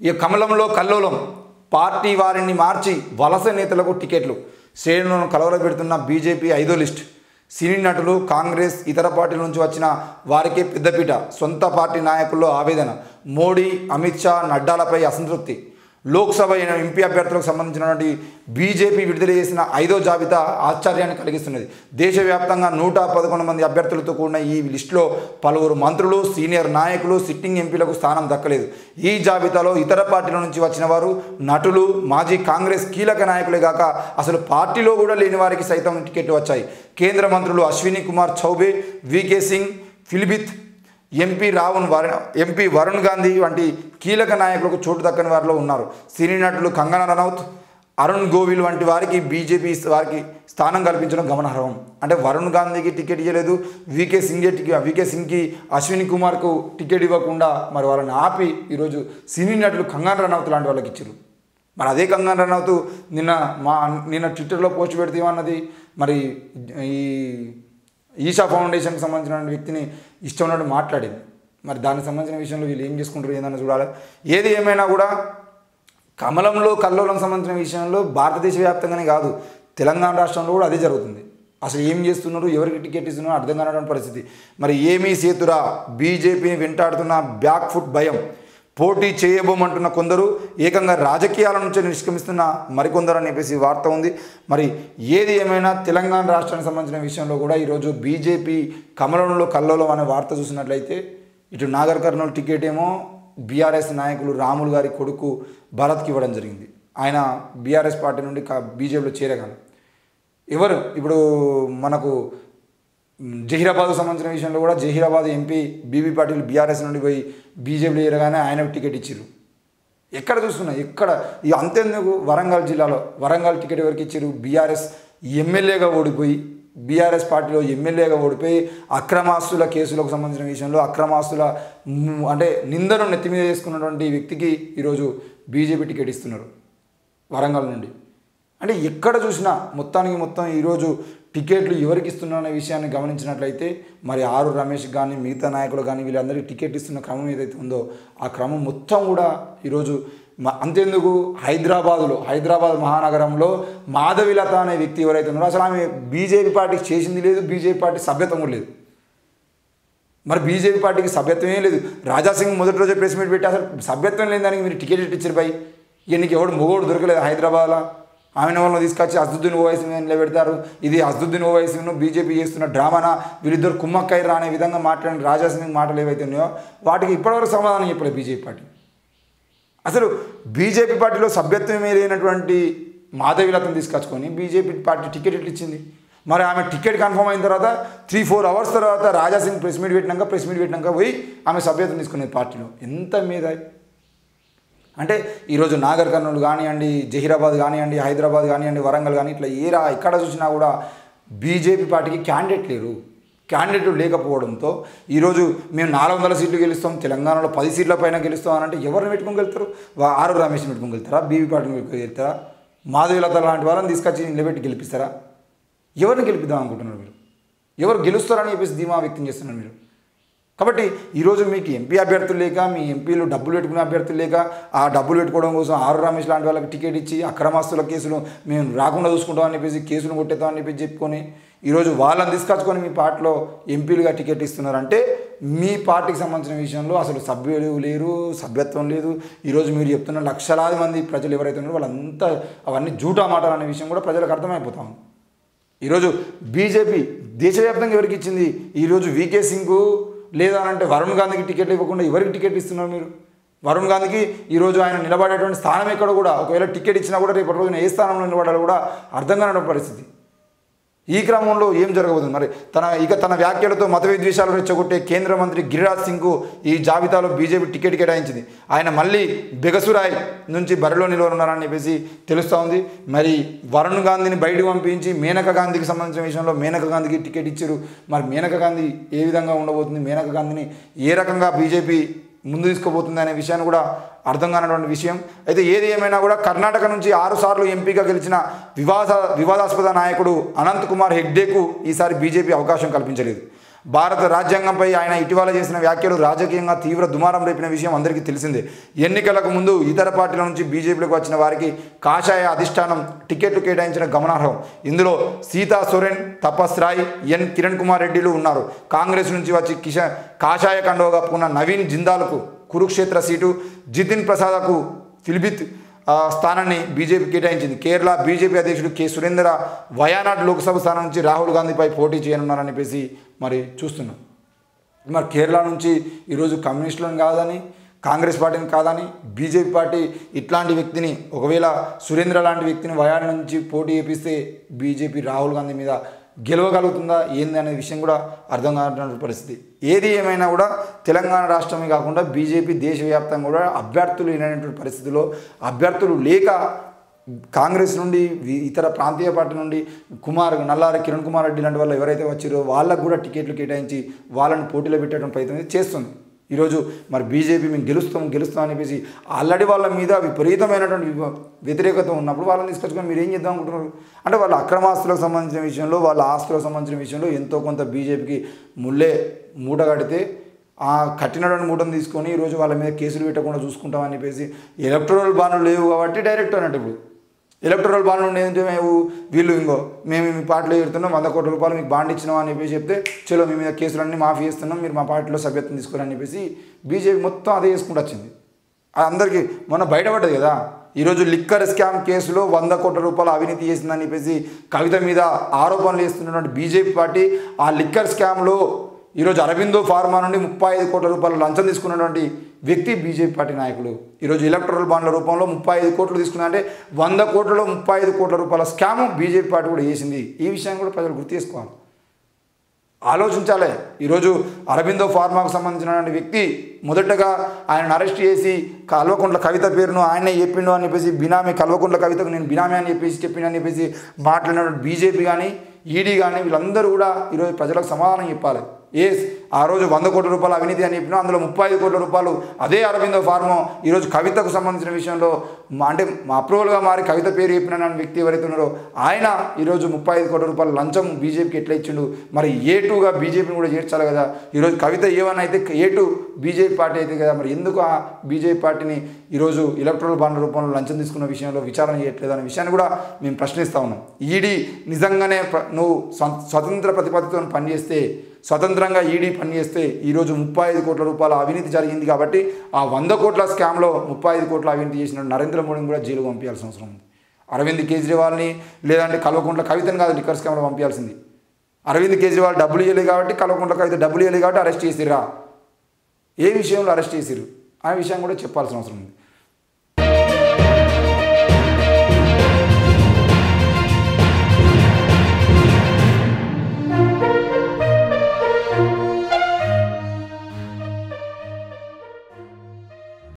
ఈ కమలంలో కల్లోలం పార్టీ వారిని మార్చి వలస నేతలకు టికెట్లు శ్రేణులను కలవరపెడుతున్న బీజేపీ ఐదో లిస్ట్ సినీ నటులు కాంగ్రెస్ ఇతర పార్టీల నుంచి వచ్చిన వారికే పెద్దపీట సొంత పార్టీ నాయకుల్లో ఆవేదన మోడీ అమిత్ షా నడ్డాలపై అసంతృప్తి లోక్సభ ఎంపీ అభ్యర్థులకు సంబంధించినటువంటి బీజేపీ విడుదల చేసిన ఐదో జాబితా ఆశ్చర్యాన్ని కలిగిస్తున్నది దేశవ్యాప్తంగా నూట పదకొండు మంది అభ్యర్థులతో కూడిన ఈ లిస్టులో పలువురు మంత్రులు సీనియర్ నాయకులు సిట్టింగ్ ఎంపీలకు స్థానం దక్కలేదు ఈ జాబితాలో ఇతర పార్టీల నుంచి వచ్చిన వారు నటులు మాజీ కాంగ్రెస్ కీలక నాయకులే కాక అసలు పార్టీలో కూడా లేని వారికి సైతం టికెట్లు వచ్చాయి కేంద్ర మంత్రులు అశ్విని కుమార్ చౌబే వికే సింగ్ ఫిలిబిత్ ఎంపీ రావణ్ వరుణ్ ఎంపీ వరుణ్ గాంధీ వంటి కీలక నాయకులకు చోటు దక్కని వారిలో ఉన్నారు సినీ నటులు కంగనా రనౌత్ అరుణ్ గోవిల్ వంటి వారికి బీజేపీ వారికి స్థానం కల్పించడం గమనార్హం అంటే వరుణ్ గాంధీకి టికెట్ ఇవ్వలేదు వికే సింగే టికెట్ వికే సింగ్కి అశ్విని కుమార్కు టికెట్ ఇవ్వకుండా మరి వాళ్ళని ఆపి ఈరోజు సినీ నటులు కంగనా రనౌత్ లాంటి వాళ్ళకి ఇచ్చారు మరి అదే కంగనా రనౌత్ నిన్న మా నిన్న ట్విట్టర్లో పోస్ట్ పెడితే ఏమన్నది మరి ఈ ఈషా ఫౌండేషన్కి సంబంధించిన వ్యక్తిని ఇష్టం ఉన్నట్టు మాట్లాడింది మరి దానికి సంబంధించిన విషయంలో వీళ్ళు ఏం చేసుకుంటారు ఏందని చూడాలి ఏది ఏమైనా కూడా కమలంలో కల్లోలం సంబంధించిన విషయంలో భారతదేశ వ్యాప్తంగానే కాదు తెలంగాణ రాష్ట్రంలో కూడా అదే జరుగుతుంది అసలు ఏం చేస్తున్నారు ఎవరికి టికెట్ ఇస్తున్నారు అర్థం కానటువంటి పరిస్థితి మరి ఏమీ సేతురా బీజేపీని వెంటాడుతున్న బ్యాక్ ఫుట్ భయం పోటీ చేయబోమంటున్న కొందరు ఏకంగా రాజకీయాల నుంచి నిష్క్రమిస్తున్న మరికొందరు అని చెప్పేసి వార్త ఉంది మరి ఏది ఏమైనా తెలంగాణ రాష్ట్రానికి సంబంధించిన విషయంలో కూడా ఈరోజు బీజేపీ కమలంలో కల్లోలం అనే వార్త చూసినట్లయితే ఇటు నాగర్ కర్నూలు టికెట్ ఏమో బీఆర్ఎస్ నాయకులు రాములు గారి కొడుకు భరత్కి ఇవ్వడం జరిగింది ఆయన బీఆర్ఎస్ పార్టీ నుండి కా- బీజేపీలో చేరగాను ఎవరు ఇప్పుడు మనకు మ్, జహీరాబాద్కు సంబంధించిన విషయంలో కూడా జహీరాబాద్ ఎంపీ బీబీ పాటిల్ బీఆర్ఎస్ నుండి పోయి బీజేపీలో చేరగానే ఆయనకు టికెట్ ఇచ్చారు ఎక్కడ చూస్తున్నా ఎక్కడ ఈ అంతెందుకు వరంగల్ జిల్లాలో వరంగల్ టికెట్ ఎవరికి ఇచ్చారు బీఆర్ఎస్ ఎమ్మెల్యేగా ఓడిపోయి బీఆర్ఎస్ పార్టీలో ఎమ్మెల్యేగా ఓడిపోయి అక్రమాస్తుల కేసులకు సంబంధించిన విషయంలో అక్రమాస్తుల మ్, అంటే నిందను నెత్తి మీద చేసుకున్నటువంటి వ్యక్తికి ఈరోజు బీజేపీ టికెట్ ఇస్తున్నారు వరంగల్ నుండి అంటే ఎక్కడ చూసినా మొత్తానికి మొత్తం ఈరోజు టికెట్లు ఎవరికి ఇస్తున్నారనే విషయాన్ని గమనించినట్లయితే మరి ఆరు రమేష్ కానీ మిగతా నాయకులు కానీ వీళ్ళందరికీ టికెట్ ఇస్తున్న క్రమం ఏదైతే ఉందో ఆ క్రమం మొత్తం కూడా ఈరోజు మ- అంతెందుకు హైదరాబాదులో హైదరాబాద్ మహానగరంలో మాధవిలత అనే వ్యక్తి ఎవరైతే ఉన్నారో అసలు ఆమె బీజేపీ పార్టీకి చేసింది లేదు బీజేపీ పార్టీ సభ్యత్వం కూడా లేదు మరి బీజేపీ పార్టీకి సభ్యత్వమే లేదు రాజాసింగ్ మొదటి రోజే ప్రెస్ మీట్ పెట్టి అసలు సభ్యత్వం లేని దానికి మీరు టికెట్ ఎట్లా ఇచ్చారు పై ఇక నీకు ఎవడు మొగోడు దొరకలేదు హైదరాబాద్లో ఆమె వాళ్ళని తీసుకొచ్చి అసదుద్దీన్ ఓవైసీ నిలబెడతారు ఇది అసదుద్దీన్ ఓవైసీను బీజేపీ చేస్తున్న డ్రామానా వీళ్ళిద్దరు కుమ్మక్కయ్యరా అనే విధంగా మాట్లాడిన రాజాసింగ్ మాటలు ఏవైతే ఉన్నాయో వాటికి ఇప్పటివరకు సమాధానం చెప్పలేదు బీజేపీ పార్టీ అసలు బీజేపీ పార్టీలో సభ్యత్వమే లేనటువంటి మాధవిలతను తీసుకొచ్చుకొని బీజేపీ పార్టీ టికెట్ ఎట్లా ఇచ్చింది మరి ఆమె టికెట్ కన్ఫర్మ్ అయిన తర్వాత త్రీ ఫోర్ అవర్స్ తర్వాత రాజాసింగ్ ప్రెస్ మీట్ పెట్టినాక ప్రెస్ మీట్ పెట్టినాక పోయి ఆమె సభ్యత్వం తీసుకునేది పార్టీలో ఎంత మీద అంటే ఈరోజు నాగర్ కర్నూలు కానివ్వండి జహీరాబాద్ కానివ్వండి హైదరాబాద్ కానివ్వండి వరంగల్ కానీ ఇట్లా ఏరా ఎక్కడ చూసినా కూడా బీజేపీ పార్టీకి క్యాండిడేట్ లేరు క్యాండిడేట్ లేకపోవడంతో ఈరోజు మేము నాలుగు వందల సీట్లు గెలుస్తాం తెలంగాణలో పది సీట్ల పైన గెలుస్తాం అని అంటే ఎవరిని పెట్టుకొని వెళ్తారు వా- ఆరు రమేష్ని పెట్టుకొని వెళ్తారా బీవీ పార్టీని పెట్టుకొని వెళ్తారా మాధవిలత లాంటి వాళ్ళని తీసుకొచ్చి నిలబెట్టి గెలిపిస్తారా ఎవరిని గెలిపిద్దాం అనుకుంటున్నారు మీరు ఎవరు గెలుస్తారని చెప్పేసి ధీమా వ్యక్తం చేస్తున్నారు మీరు కాబట్టి ఈరోజు మీకు ఎంపీ అభ్యర్థులు లేక మీ ఎంపీలు డబ్బులు పెట్టుకునే అభ్యర్థులు లేక ఆ డబ్బులు పెట్టుకోవడం కోసం ఆరు రమేష్ లాంటి వాళ్ళకి టికెట్ ఇచ్చి అక్రమాస్తుల కేసులు మేము రాకుండా చూసుకుంటామని చెప్పేసి కేసులు కొట్టేద్దామని చెప్పేసి చెప్పుకొని ఈరోజు వాళ్ళని తీసుకొచ్చుకొని మీ పార్టీలో ఎంపీలుగా టికెట్ ఇస్తున్నారంటే మీ పార్టీకి సంబంధించిన విషయంలో అసలు సభ్యులు లేరు సభ్యత్వం లేదు ఈరోజు మీరు చెప్తున్న లక్షలాది మంది ప్రజలు ఎవరైతే ఉన్నారో వాళ్ళంతా అవన్నీ జూటా మాటలు అనే విషయం కూడా ప్రజలకు అర్థమైపోతా ఉంది ఈరోజు బీజేపీ దేశవ్యాప్తంగా ఎవరికి ఇచ్చింది ఈరోజు వీకే సింగ్ లేదా అంటే వరుణ్ గాంధీకి టికెట్లు ఇవ్వకుండా ఎవరికి టికెట్ ఇస్తున్నారు మీరు వరుణ్ గాంధీకి ఈరోజు ఆయన నిలబడేటువంటి స్థానం ఎక్కడ కూడా ఒకవేళ టికెట్ ఇచ్చినా కూడా రేపటి రోజున ఏ స్థానంలో నిలబడాలో కూడా అర్థం కాని పరిస్థితి ఈ క్రమంలో ఏం జరగబోతుంది మరి తన ఇక తన వ్యాఖ్యలతో మత విద్వేషాలు రెచ్చగొట్టే కేంద్ర మంత్రి గిరిరాజ్ సింగ్కు ఈ జాబితాలో బీజేపీ టికెట్ కేటాయించింది ఆయన మళ్ళీ బెగసురాయ్ నుంచి బరిలో నిలవనున్నారని చెప్పేసి తెలుస్తూ ఉంది మరి వరుణ్ గాంధీని బయటకు పంపించి మేనకా గాంధీకి సంబంధించిన విషయంలో మేనకా గాంధీకి టికెట్ ఇచ్చారు మరి మేనకా గాంధీ ఏ విధంగా ఉండబోతుంది మేనకా గాంధీని ఏ రకంగా బీజేపీ ముందు తీసుకోబోతుంది అనే విషయాన్ని కూడా అర్థం కానటువంటి విషయం అయితే ఏది ఏమైనా కూడా కర్ణాటక నుంచి ఆరు సార్లు ఎంపీగా గెలిచిన వివాద వివాదాస్పద నాయకుడు అనంత్ కుమార్ హెగ్డేకు ఈసారి బీజేపీ అవకాశం కల్పించలేదు భారత రాజ్యాంగంపై ఆయన ఇటీవల చేసిన వ్యాఖ్యలు రాజకీయంగా తీవ్ర దుమారం రేపిన విషయం అందరికీ తెలిసిందే ఎన్నికలకు ముందు ఇతర పార్టీల నుంచి బీజేపీలోకి వచ్చిన వారికి కాషాయ అధిష్టానం టికెట్లు కేటాయించిన గమనార్హం ఇందులో సీతా సోరెన్ తపస్ రాయ్ ఎన్ కిరణ్ కుమార్ రెడ్డిలు ఉన్నారు కాంగ్రెస్ నుంచి వచ్చి కిషన్ కాషాయ కండవ కప్పుకున్న నవీన్ జిందాల్కు కురుక్షేత్ర సీటు జితిన్ ప్రసాదకు ఫిలిబిత్ ఆ, స్థానాన్ని బీజేపీ కేటాయించింది కేరళ బీజేపీ అధ్యక్షుడు కె సురేంద్ర వయానాడ్ లోక్సభ స్థానం నుంచి రాహుల్ గాంధీపై పోటీ చేయనున్నారని చెప్పేసి మరి చూస్తున్నాం మరి కేరళ నుంచి ఈరోజు కమ్యూనిస్టులను కాదని కాంగ్రెస్ పార్టీని కాదని బీజేపీ పార్టీ ఇట్లాంటి వ్యక్తిని ఒకవేళ సురేంద్ర లాంటి వ్యక్తిని వయాన నుంచి పోటీ చేపిస్తే బీజేపీ రాహుల్ గాంధీ మీద గెలవగలుగుతుందా ఏంది అనే విషయం కూడా అర్థం కానటువంటి పరిస్థితి ఏది ఏమైనా కూడా తెలంగాణ రాష్ట్రమే కాకుండా బీజేపీ దేశవ్యాప్తంగా కూడా అభ్యర్థులు లేనటువంటి పరిస్థితిలో అభ్యర్థులు లేక కాంగ్రెస్ నుండి వి- ఇతర ప్రాంతీయ పార్టీ నుండి కుమార్ నల్లారి కిరణ్ కుమార్ రెడ్డి లాంటి వాళ్ళు ఎవరైతే వచ్చారో వాళ్ళకు కూడా టికెట్లు కేటాయించి వాళ్ళని పోటీలో పెట్టడం ప్రయత్నం చేస్తుంది ఈరోజు మరి బీజేపీ మేము గెలుస్తాం గెలుస్తాం అని చెప్పేసి ఆల్రెడీ వాళ్ళ మీద విపరీతమైనటువంటి వివ- వ్యతిరేకత ఉన్నప్పుడు వాళ్ళని తీసుకొచ్చుకొని మీరు ఏం చేద్దాం అనుకుంటున్నారు అంటే వాళ్ళ అక్రమాస్తులకు సంబంధించిన విషయంలో వాళ్ళ ఆస్తులకు సంబంధించిన విషయంలో ఎంతో కొంత బీజేపీకి ముల్లే మూట కడితే ఆ కట్టినటువంటి మూటను తీసుకొని ఈరోజు వాళ్ళ మీద కేసులు పెట్టకుండా చూసుకుంటామని చెప్పేసి ఎలక్ట్రల్ బాండ్లు లేవు కాబట్టి డైరెక్ట్ అన్నట్టు ఇప్పుడు ఎలక్ట్రల్ బాండ్ ఉండే ఏంటంటే మేము వీళ్ళు ఇంకో మేము మీ పార్టీలో చేరుతున్నాం వంద కోట్ల రూపాయలు మీకు బాండ్ ఇచ్చినాం అని చెప్పేసి చెప్తే చలో మీ మీద కేసులన్నీ మాఫీ చేస్తున్నాం మీరు మా పార్టీలో సభ్యత్వం తీసుకోరని చెప్పేసి బీజేపీ మొత్తం అదే చేసుకుంటూ వచ్చింది అది అందరికీ మొన్న బయటపడ్డది కదా ఈరోజు లిక్కర్ స్కామ్ కేసులో వంద కోట్ల రూపాయలు అవినీతి చేసిందని చెప్పేసి కవిత మీద ఆరోపణలు చేస్తున్నటువంటి బీజేపీ పార్టీ ఆ లిక్కర్ స్కామ్లో ఈరోజు అరవిందో ఫార్మా నుండి ముప్పై ఐదు కోట్ల రూపాయలు లంచం తీసుకున్నటువంటి వ్యక్తి బీజేపీ పార్టీ నాయకులు ఈరోజు ఎలక్ట్రల్ బాండ్ల రూపంలో ముప్పై ఐదు కోట్లు తీసుకున్నా అంటే వంద కోట్లలో ముప్పై ఐదు కోట్ల రూపాయల స్కామ్ బీజేపీ పార్టీ కూడా చేసింది ఈ విషయాన్ని కూడా ప్రజలు గుర్తు చేసుకోవాలి ఆలోచించాలి ఈరోజు అరబిందో ఫార్మాకు సంబంధించినటువంటి వ్యక్తి మొదటగా ఆయన అరెస్ట్ చేసి కల్వకుంట్ల కవిత పేరును ఆయనే చెప్పిండు అని చెప్పేసి బినామీ కల్వకుంట్ల కవితకు నేను బినామీ అని చెప్పేసి చెప్పిండు అని చెప్పేసి మాట్లాడినటువంటి బీజేపీ కానీ ఈడీ కానీ వీళ్ళందరూ కూడా ఈరోజు ప్రజలకు సమాధానం చెప్పాలి ఏ ఆ రోజు వంద కోట్ల రూపాయలు అవినీతి అని చెప్పినా అందులో ముప్పై ఐదు కోట్ల రూపాయలు అదే అరవిందో ఫార్మో ఈరోజు కవితకు సంబంధించిన విషయంలో మా- అంటే మా అప్రూవల్గా మారి కవిత పేరు చెప్పిన వ్యక్తి ఎవరైతే ఉన్నారో ఆయన ఈరోజు ముప్పై ఐదు కోట్ల రూపాయలు లంచం బీజేపీకి ఎట్లా ఇచ్చిండు మరి ఏ టూగా బీజేపీని కూడా చేర్చాలి కదా ఈరోజు కవిత ఏమని అయితే ఏ టూ బీజేపీ పార్టీ అయితే కదా మరి ఎందుకు ఆ బీజేపీ పార్టీని ఈరోజు ఎలక్ట్రల్ బాండ్ రూపంలో లంచం తీసుకున్న విషయంలో విచారణ చేయట్లేదు అనే విషయాన్ని కూడా మేము ప్రశ్నిస్తా ఉన్నాం ఈడీ నిజంగానే ప్ర- నువ్వు స్వ- స్వతంత్ర ప్రతిపత్తితో పనిచేస్తే స్వతంత్రంగా ఈడీ పనిచేస్తే ఈరోజు ముప్పై ఐదు కోట్ల రూపాయల అవినీతి జరిగింది కాబట్టి ఆ వంద కోట్ల స్కామ్లో ముప్పై ఐదు కోట్ల అవినీతి చేసిన నరేంద్ర మోడీని కూడా జైలుకు పంపించాల్సిన అవసరం ఉంది అరవింద్ కేజ్రీవాల్ని లేదంటే కల్వకుంట్ల కవితను కాదు లిక్కర్ స్కామ్లో పంపించాల్సింది అరవింద్ కేజ్రీవాల్ డబ్బులు ఇవ్వలేదు కాబట్టి కల్వకుంట్ల కవిత డబ్బులు ఇవ్వలేదు కాబట్టి అరెస్ట్ చేసిరా ఏ విషయంలో అరెస్ట్ చేసిరు ఆ విషయం కూడా చెప్పాల్సిన అవసరం ఉంది